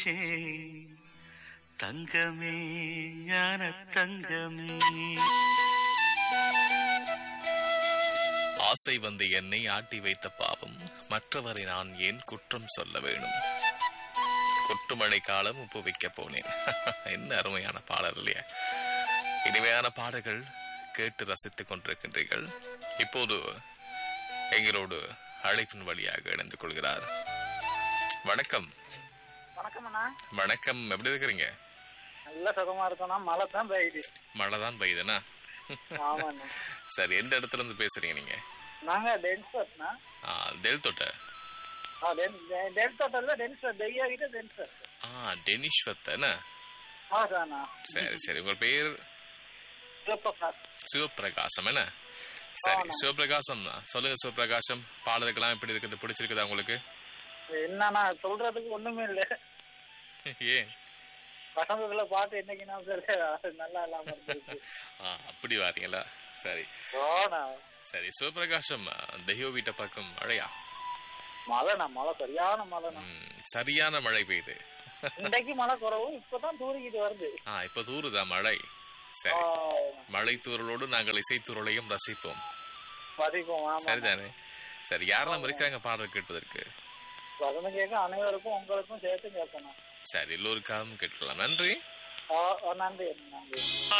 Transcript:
வச்சே தங்கமே ஞான தங்கமே ஆசை வந்து என்னை ஆட்டி வைத்த பாவம் மற்றவரை நான் ஏன் குற்றம் சொல்ல வேணும் கொட்டுமழை காலம் உப்பு வைக்க போனேன் என்ன அருமையான பாடல் இல்லையா இனிமையான பாடல்கள் கேட்டு ரசித்துக் கொண்டிருக்கின்றீர்கள் இப்போது எங்களோடு அழைப்பின் வழியாக இணைந்து கொள்கிறார் வணக்கம் வணக்கம் அண்ணா வணக்கம் எப்படி இருக்கிறீங்க நல்ல சுகமா இருக்கோம்னா மழை தான் பெய்யுது மழை தான் பெய்யுதுண்ணா ஆமாண்ணா சரி எந்த இடத்துல இருந்து பேசுறீங்க நீங்க நாங்க டென்சர்ண்ணா ஆ, தெல் தொட்ட டென்சர்ல டென்சர் தெய்யாகிட்ட டென்சர் ஆ டெனிஷ்வத்தண்ணா ஆதாண்ணா சரி சரி உங்க பேர் சிவபிரகாஷ் சிவபிரகாசம் என்ன சரி சிவபிரகாசம் தான் சொல்லுங்க சிவபிரகாசம் பாடலுக்கெல்லாம் எப்படி இருக்குது பிடிச்சிருக்குதா உங்களுக்கு என்னண்ணா சொல்றதுக்கு ஒண்ணுமே இல்ல ஏன் வசந்தத்துல பாட்டு என்னைக்கு நான் சொல்ல நல்லா இல்லாம இருந்துச்சு ஆ அப்படி வாரீங்களா சரி ஓண்ணா சரி சிவபிரகாசம் தெய்வ வீட்டை பக்கம் மழையா மழைண்ணா மழை சரியான மழைண்ணா ம், சரியான மழை பெய்யுது இன்றைக்கு மழை குறவு இப்பதான் தூரிக்கிட்டு வருது ஆ இப்ப தூருதா மழை சரி மழை தூறலோடு நாங்கள் இசைத்தூரலையும் ரசிப்போம் பதிப்போம் ஆமா சரிதானே சரி யாரெல்லாம் இருக்கிறாங்க பாடல் கேட்பதற்கு வசந்தம் கேட்க அனைவருக்கும் உங்களுக்கும் சேர்த்து கேட்கணும் சரி எல்லோருக்காகவும் கேட்கலாம் நன்றி ஆ, ஆ, நன்றி நன்றி